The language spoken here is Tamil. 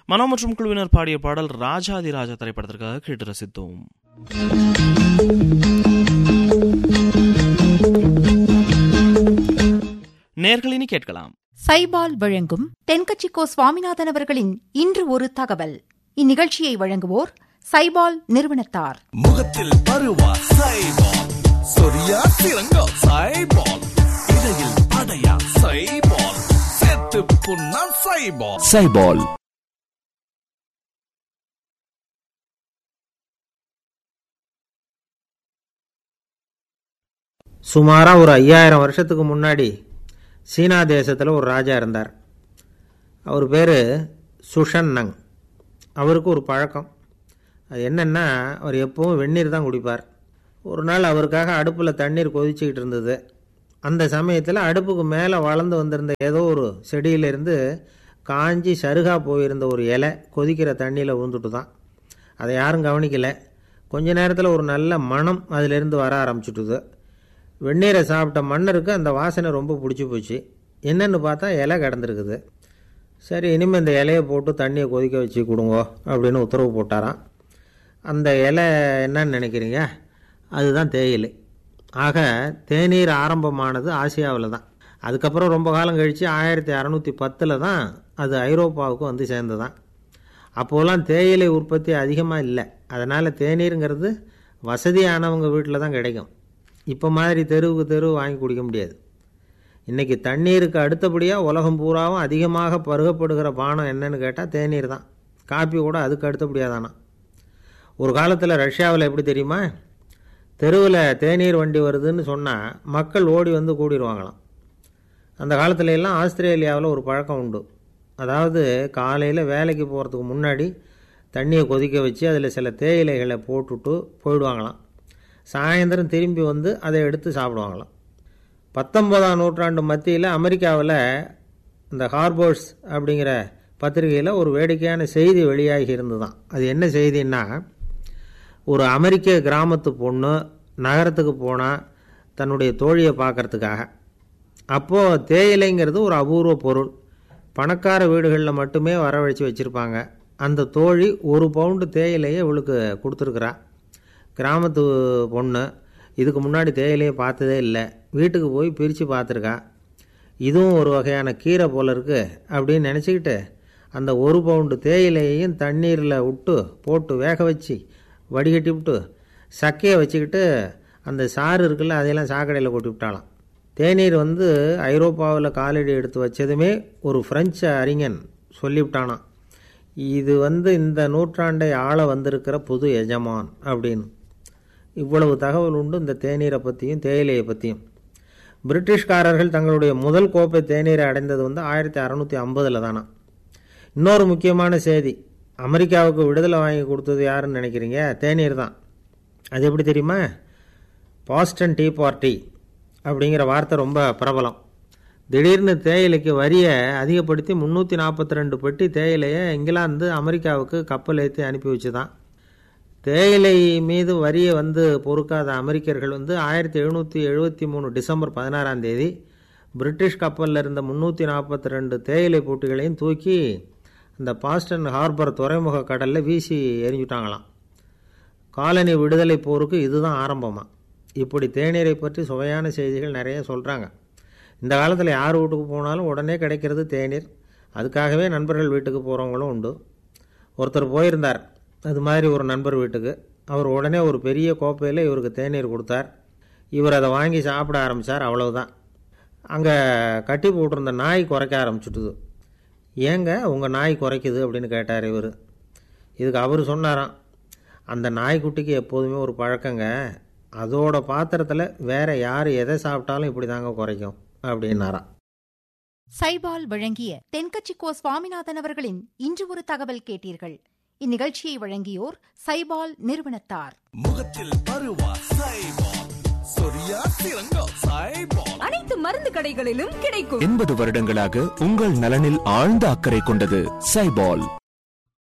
மனோ மற்றும் குழுவினர் பாடிய பாடல் ராஜாதி ராஜா திரைப்படத்திற்காக கேட்டு ரசித்தோம் நேர்களினி கேட்கலாம் சைபால் வழங்கும் தென்கட்சிக்கோ சுவாமிநாதன் அவர்களின் இன்று ஒரு தகவல் இந்நிகழ்ச்சியை வழங்குவோர் சைபால் நிறுவனத்தார் முகத்தில் பருவா சைபால் சொரியா சிறங்கா சைபால் இடையில் அடையா சைபால் செத்து புண்ணா சைபால் சைபால் சுமாராக ஒரு ஐயாயிரம் வருஷத்துக்கு முன்னாடி சீனா தேசத்தில் ஒரு ராஜா இருந்தார் அவர் பேர் சுஷன்னங் அவருக்கு ஒரு பழக்கம் அது என்னென்னா அவர் எப்பவும் வெந்நீர் தான் குடிப்பார் ஒரு நாள் அவருக்காக அடுப்பில் தண்ணீர் கொதிச்சுக்கிட்டு இருந்தது அந்த சமயத்தில் அடுப்புக்கு மேலே வளர்ந்து வந்திருந்த ஏதோ ஒரு செடியிலேருந்து காஞ்சி சருகா போயிருந்த ஒரு இலை கொதிக்கிற தண்ணியில் விழுந்துட்டு தான் அதை யாரும் கவனிக்கலை கொஞ்ச நேரத்தில் ஒரு நல்ல மனம் அதிலிருந்து வர ஆரம்பிச்சுட்டுது வெந்நீரை சாப்பிட்ட மன்னருக்கு அந்த வாசனை ரொம்ப பிடிச்சி போச்சு என்னன்னு பார்த்தா இலை கிடந்திருக்குது சரி இனிமேல் இந்த இலையை போட்டு தண்ணியை கொதிக்க வச்சு கொடுங்கோ அப்படின்னு உத்தரவு போட்டாராம் அந்த இலை என்னன்னு நினைக்கிறீங்க அதுதான் தேயிலை ஆக தேநீர் ஆரம்பமானது ஆசியாவில் தான் அதுக்கப்புறம் ரொம்ப காலம் கழித்து ஆயிரத்தி அறநூற்றி பத்தில் தான் அது ஐரோப்பாவுக்கு வந்து சேர்ந்து அப்போலாம் தேயிலை உற்பத்தி அதிகமாக இல்லை அதனால் தேநீருங்கிறது வசதியானவங்க வீட்டில் தான் கிடைக்கும் இப்போ மாதிரி தெருவுக்கு தெருவு வாங்கி குடிக்க முடியாது இன்றைக்கி தண்ணீருக்கு அடுத்தபடியாக உலகம் பூராவும் அதிகமாக பருகப்படுகிற பானம் என்னன்னு கேட்டால் தேநீர் தான் காப்பி கூட அதுக்கு அடுத்தபடியாக தானா ஒரு காலத்தில் ரஷ்யாவில் எப்படி தெரியுமா தெருவில் தேநீர் வண்டி வருதுன்னு சொன்னால் மக்கள் ஓடி வந்து கூடிடுவாங்களாம் அந்த காலத்துல எல்லாம் ஆஸ்திரேலியாவில் ஒரு பழக்கம் உண்டு அதாவது காலையில் வேலைக்கு போகிறதுக்கு முன்னாடி தண்ணியை கொதிக்க வச்சு அதில் சில தேயிலைகளை போட்டுட்டு போயிடுவாங்களாம் சாயந்தரம் திரும்பி வந்து அதை எடுத்து சாப்பிடுவாங்களாம் பத்தொன்பதாம் நூற்றாண்டு மத்தியில் அமெரிக்காவில் இந்த ஹார்பர்ஸ் அப்படிங்கிற பத்திரிகையில் ஒரு வேடிக்கையான செய்தி வெளியாகி இருந்துதான் அது என்ன செய்தின்னா ஒரு அமெரிக்க கிராமத்து பொண்ணு நகரத்துக்கு போனால் தன்னுடைய தோழியை பார்க்கறதுக்காக அப்போது தேயிலைங்கிறது ஒரு அபூர்வ பொருள் பணக்கார வீடுகளில் மட்டுமே வரவழைச்சி வச்சுருப்பாங்க அந்த தோழி ஒரு பவுண்டு தேயிலையை இவளுக்கு கொடுத்துருக்குறா கிராமத்து பொண்ணு இதுக்கு முன்னாடி தேயிலையை பார்த்ததே இல்லை வீட்டுக்கு போய் பிரித்து பார்த்துருக்கா இதுவும் ஒரு வகையான கீரை போல இருக்கு அப்படின்னு நினச்சிக்கிட்டு அந்த ஒரு பவுண்டு தேயிலையையும் தண்ணீரில் விட்டு போட்டு வேக வச்சு வடிகட்டி விட்டு சக்கையை வச்சுக்கிட்டு அந்த சாறு இருக்குல்ல அதையெல்லாம் சாக்கடையில் கொட்டி விட்டாலாம் தேநீர் வந்து ஐரோப்பாவில் காலடி எடுத்து வச்சதுமே ஒரு பிரெஞ்சு அறிஞன் சொல்லிவிட்டானான் இது வந்து இந்த நூற்றாண்டை ஆள வந்திருக்கிற புது எஜமான் அப்படின்னு இவ்வளவு தகவல் உண்டு இந்த தேநீரை பற்றியும் தேயிலையை பற்றியும் பிரிட்டிஷ்காரர்கள் தங்களுடைய முதல் கோப்பை தேநீரை அடைந்தது வந்து ஆயிரத்தி அறநூற்றி ஐம்பதில் தானா இன்னொரு முக்கியமான செய்தி அமெரிக்காவுக்கு விடுதலை வாங்கி கொடுத்தது யாருன்னு நினைக்கிறீங்க தேநீர் தான் அது எப்படி தெரியுமா பாஸ்டன் டீ பார்ட்டி அப்படிங்கிற வார்த்தை ரொம்ப பிரபலம் திடீர்னு தேயிலைக்கு வரியை அதிகப்படுத்தி முந்நூற்றி நாற்பத்தி ரெண்டு பெட்டி தேயிலையை இங்கிலாந்து அமெரிக்காவுக்கு கப்பல் ஏற்றி அனுப்பி வச்சு தான் தேயிலை மீது வரியை வந்து பொறுக்காத அமெரிக்கர்கள் வந்து ஆயிரத்தி எழுநூற்றி எழுபத்தி மூணு டிசம்பர் பதினாறாம் தேதி பிரிட்டிஷ் கப்பலில் இருந்த முந்நூற்றி நாற்பத்தி ரெண்டு தேயிலை பூட்டிகளையும் தூக்கி அந்த பாஸ்டன் ஹார்பர் துறைமுக கடலில் வீசி எரிஞ்சுட்டாங்களாம் காலனி விடுதலை போருக்கு இதுதான் ஆரம்பமாக இப்படி தேநீரை பற்றி சுவையான செய்திகள் நிறைய சொல்கிறாங்க இந்த காலத்தில் யார் வீட்டுக்கு போனாலும் உடனே கிடைக்கிறது தேநீர் அதுக்காகவே நண்பர்கள் வீட்டுக்கு போகிறவங்களும் உண்டு ஒருத்தர் போயிருந்தார் அது மாதிரி ஒரு நண்பர் வீட்டுக்கு அவர் உடனே ஒரு பெரிய கோப்பையில் இவருக்கு தேநீர் கொடுத்தார் இவர் அதை வாங்கி சாப்பிட ஆரம்பித்தார் அவ்வளவுதான் அங்கே கட்டி போட்டிருந்த நாய் குறைக்க ஆரம்பிச்சுட்டுது ஏங்க உங்கள் நாய் குறைக்குது அப்படின்னு கேட்டார் இவர் இதுக்கு அவர் சொன்னாராம் அந்த நாய்க்குட்டிக்கு எப்போதுமே ஒரு பழக்கங்க அதோட பாத்திரத்தில் வேற யார் எதை சாப்பிட்டாலும் இப்படி தாங்க குறைக்கும் அப்படின்னாராம் சைபால் வழங்கிய தென்கட்சிக்கோ சுவாமிநாதன் அவர்களின் இன்று ஒரு தகவல் கேட்டீர்கள் இந்நிகழ்ச்சியை வழங்கியோர் சைபால் நிறுவனத்தார் முகத்தில் பருவா சைபால் சொரியா சிறங்கா சைபால் அனைத்து மருந்து கடைகளிலும் கிடைக்கும் எண்பது வருடங்களாக உங்கள் நலனில் ஆழ்ந்த அக்கறை கொண்டது சைபால்